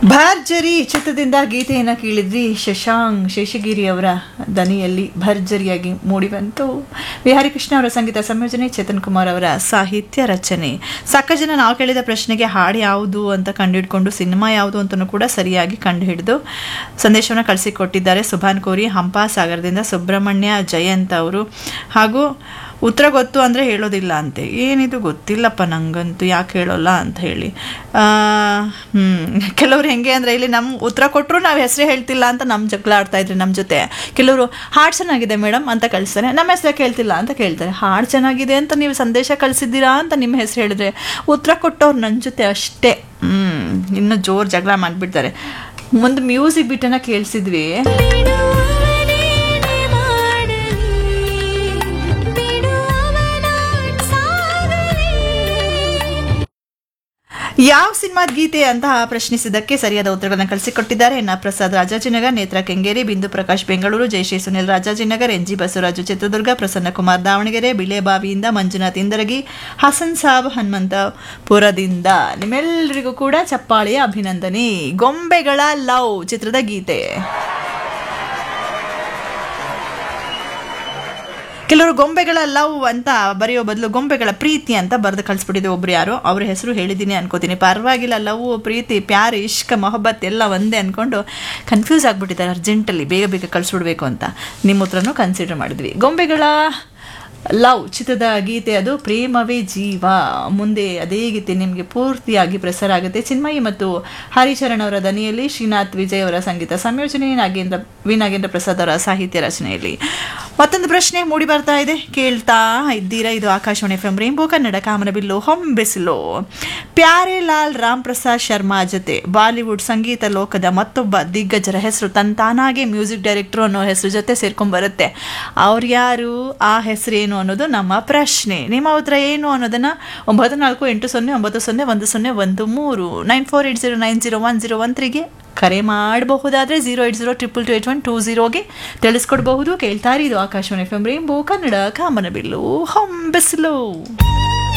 ಭರ್ಜರಿ ಚಿತ್ರದಿಂದ ಗೀತೆಯನ್ನು ಕೇಳಿದ್ರಿ ಶಶಾಂಕ್ ಶೇಷಗಿರಿ ಅವರ ದನಿಯಲ್ಲಿ ಭರ್ಜರಿಯಾಗಿ ಮೂಡಿಬಂತು ವಿಹಾರಿ ಕೃಷ್ಣ ಅವರ ಸಂಗೀತ ಸಂಯೋಜನೆ ಚೇತನ್ ಕುಮಾರ್ ಅವರ ಸಾಹಿತ್ಯ ರಚನೆ ಸಾಕಷ್ಟು ಜನ ನಾವು ಕೇಳಿದ ಪ್ರಶ್ನೆಗೆ ಹಾಡು ಯಾವುದು ಅಂತ ಕಂಡುಹಿಡ್ಕೊಂಡು ಸಿನಿಮಾ ಯಾವುದು ಅಂತಲೂ ಕೂಡ ಸರಿಯಾಗಿ ಕಂಡುಹಿಡಿದು ಸಂದೇಶವನ್ನು ಕಳಿಸಿಕೊಟ್ಟಿದ್ದಾರೆ ಸುಭಾನ್ ಕೋರಿ ಹಂಪಾ ಸಾಗರದಿಂದ ಸುಬ್ರಹ್ಮಣ್ಯ ಜಯಂತ್ ಅವರು ಹಾಗೂ ಉತ್ತರ ಗೊತ್ತು ಅಂದರೆ ಹೇಳೋದಿಲ್ಲ ಅಂತೆ ಏನಿದು ಗೊತ್ತಿಲ್ಲಪ್ಪ ನಂಗಂತೂ ಯಾಕೆ ಹೇಳೋಲ್ಲ ಅಂತ ಹೇಳಿ ಹ್ಞೂ ಕೆಲವ್ರು ಹೆಂಗೆ ಅಂದರೆ ಇಲ್ಲಿ ನಮ್ಮ ಉತ್ತರ ಕೊಟ್ಟರು ನಾವು ಹೆಸರೇ ಹೇಳ್ತಿಲ್ಲ ಅಂತ ನಮ್ಮ ಜಗಳ ಆಡ್ತಾ ಇದ್ರಿ ನಮ್ಮ ಜೊತೆ ಕೆಲವರು ಹಾಡು ಚೆನ್ನಾಗಿದೆ ಮೇಡಮ್ ಅಂತ ಕಳಿಸ್ತಾರೆ ನಮ್ಮ ಹೆಸರೇ ಕೇಳ್ತಿಲ್ಲ ಅಂತ ಕೇಳ್ತಾರೆ ಹಾಡು ಚೆನ್ನಾಗಿದೆ ಅಂತ ನೀವು ಸಂದೇಶ ಕಳಿಸಿದ್ದೀರಾ ಅಂತ ನಿಮ್ಮ ಹೆಸರು ಹೇಳಿದ್ರೆ ಉತ್ತರ ಕೊಟ್ಟವ್ರು ನನ್ನ ಜೊತೆ ಅಷ್ಟೇ ಹ್ಞೂ ಇನ್ನೂ ಜೋರು ಜಗಳ ಮಾಡಿಬಿಡ್ತಾರೆ ಒಂದು ಮ್ಯೂಸಿಕ್ ಬಿಟ್ಟನ್ನ ಕೇಳಿಸಿದ್ವಿ ಬಿಡುವವನೇನೆ ಮಾಡಲಿ ಬಿಡುವವನ ಸಾಗಲಿ ಯಾವ ಸಿನಿಮಾದ ಗೀತೆ ಅಂತ ಪ್ರಶ್ನಿಸಿದ್ದಕ್ಕೆ ಸರಿಯಾದ ಉತ್ತರಗಳನ್ನು ಕಳಿಸಿಕೊಟ್ಟಿದ್ದಾರೆ N R Prasad Rajajinagar Nethra Kengeri Bindu Prakash Bengaluru Jayashree Sunil Rajajinagar N G Basavaraju Chitradurga Prasanna Kumar Davanagere ಬಿಳೆಬಾವಿಯಿಂದ ಮಂಜುನಾಥ್ ಇಂದರಗಿ ಹಸನ್ ಸಾಬ್ ಹನುಮಂತಪುರದಿಂದ ನಿಮ್ಮೆಲ್ಲರಿಗೂ ಕೂಡ ಚಪ್ಪಾಳೆಯ ಅಭಿನಂದನೆ ಗೊಂಬೆಗಳ ಲವ್ ಚಿತ್ರದ ಗೀತೆ ಕೆಲವರು ಗೊಂಬೆಗಳ ಲವ್ ಅಂತ ಬರೆಯೋ ಬದಲು ಗೊಂಬೆಗಳ ಪ್ರೀತಿ ಅಂತ ಬರೆದು ಕಳಿಸ್ಬಿಟ್ಟಿದೆ ಒಬ್ರು ಯಾರು ಅವ್ರ ಹೆಸರು ಹೇಳಿದ್ದೀನಿ ಅನ್ಕೋತೀನಿ ಪರವಾಗಿಲ್ಲ ಲವ್ ಪ್ರೀತಿ ಪ್ಯಾರ್ ಇಷ್ಕ ಮೊಹಬ್ಬತ್ ಎಲ್ಲ ಒಂದೇ ಅನ್ಕೊಂಡು ಕನ್ಫ್ಯೂಸ್ ಆಗಿಬಿಟ್ಟಿದ್ದಾರೆ ಅರ್ಜೆಂಟಲ್ಲಿ ಬೇಗ ಬೇಗ ಕಳಿಸ್ಬಿಡ್ಬೇಕು ಅಂತ ನಿಮ್ಮ ಉತ್ತರನೂ ಕನ್ಸಿಡರ್ ಮಾಡಿದ್ವಿ ಗೊಂಬೆಗಳ ಲವ್ ಚಿತ್ರದ ಗೀತೆ ಅದು ಪ್ರೇಮವೇ ಜೀವ ಮುಂದೆ ಅದೇ ಗೀತೆ ನಿಮಗೆ ಪೂರ್ತಿಯಾಗಿ ಪ್ರಸಾರ ಆಗುತ್ತೆ ಚಿನ್ಮಯಿ ಮತ್ತು ಹರಿಚರಣ್ ಅವರ ದನಿಯಲ್ಲಿ ಶ್ರೀನಾಥ್ ವಿಜಯ್ ಅವರ ಸಂಗೀತ ಸಂಯೋಜನೆ ನಾಗೇಂದ್ರ ವಿ ನಾಗೇಂದ್ರ ಪ್ರಸಾದ್ ಅವರ ಸಾಹಿತ್ಯ ರಚನೆಯಲ್ಲಿ ಮತ್ತೊಂದು ಪ್ರಶ್ನೆ ಮೂಡಿ ಬರ್ತಾ ಇದೆ ಕೇಳ್ತಾ ಇದ್ದೀರಾ ಇದು Akashvani F M rainbow Kannada ಕಾಮನಬಿಲ್ಲು ಹೊಂಬೆಸಿಲು ಪ್ಯಾರೆ ಲಾಲ್ ರಾಮ್ ಪ್ರಸಾದ್ ಶರ್ಮಾ ಜೊತೆ ಬಾಲಿವುಡ್ ಸಂಗೀತ ಲೋಕದ ಮತ್ತೊಬ್ಬ ದಿಗ್ಗಜರ ಹೆಸರು ತಂತಾನಾಗೆ ಮ್ಯೂಸಿಕ್ ಡೈರೆಕ್ಟರ್ ಅನ್ನೋ ಹೆಸರು ಜೊತೆ ಸೇರ್ಕೊಂಡ್ಬರುತ್ತೆ ಅವ್ರು ಯಾರು ಆ ಹೆಸರೇನು ಅನ್ನೋದು ನಮ್ಮ ಪ್ರಶ್ನೆ ನಿಮ್ಮ ಉತ್ತರ ಏನು ಅನ್ನೋದನ್ನ ಒಂಬತ್ತು ನಾಲ್ಕು ಎಂಟು ಸೊನ್ನೆ ಒಂಬತ್ತು ಸೊನ್ನೆ ಒಂದು ಸೊನ್ನೆ ಒಂದು ಮೂರು nine four eight zero nine zero one zero one ತ್ರೀಗೆ ಕರೆ ಮಾಡಬಹುದಾದ್ರೆ zero eight zero triple two eight one two ಜೀರೋಗೆ ತಿಳಿಸ್ಕೊಡ್ಬಹುದು ಕೇಳ್ತಾರೆ ಇದು Akashvani F M rainbow Kannada ಕಾಮನಬಿಲ್ಲು ಹೊಂಬೆಸಲು